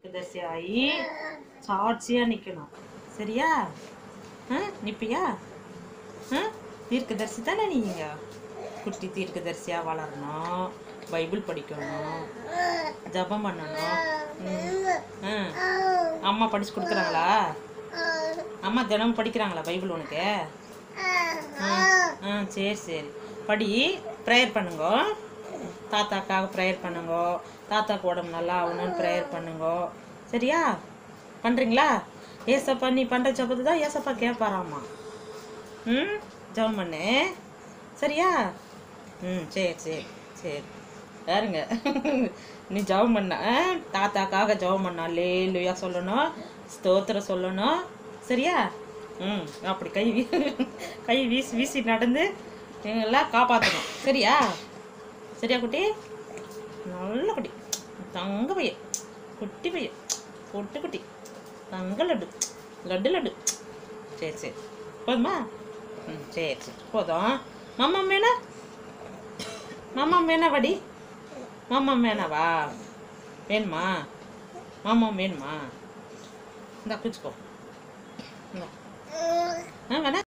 தரிசியாகி சாட்சியாக நிற்கணும் சரியா ஆ நிற்பியா ஆ தீர்க்கதரிசி தானே நீங்கள் குட்டி தீர்க்கதரிசியாக வளரணும் பைபிள் படிக்கணும் ஜெபம் பண்ணணும் ம். ஆ அம்மா படிச்சு கொடுக்குறாங்களா அம்மா தினமும் படிக்கிறாங்களா பைபிள் உனக்கு ஆ ஆ சரி சரி படி ப்ரேயர் பண்ணுங்க தாத்தாக்காக ப்ரேயர் பண்ணுங்க தாத்தாக்கு உடம்பு நல்லா ஆகணும்னு ப்ரேயர் பண்ணுங்க சரியா பண்ணுறீங்களா ஏசப்பா நீ பண்ணுற ஜபத்தை தான் ஏசப்பா கேட்பாராம்மா ம் ஜெபம் பண்ணு சரியா ம் சரி சரி சரி பாருங்க நீ ஜெபம் பண்ண ஆ? தாத்தாக்காக ஜெபம் பண்ணா லேலுயா சொல்லணும் ஸ்தோத்திரம் சொல்லணும் சரியா ம் அப்படி கை வீ கை வீசி வீசி நடந்து எல்லாம் காப்பாற்றணும் சரியா சரியா குட்டி நல்ல குட்டி தங்க பையன் குட்டி பையன் பொட்டு குட்டி தங்க லட்டு லட்டு லட்டு சரி சரி போதுமா ம் சரி சரி போதும் மாமா மேனா மாமா மேனா வடி மாமா மேனாவா வேணுமா மாமா வேணுமா இந்த குச்சிக்கோ இந்த ஆ வேணா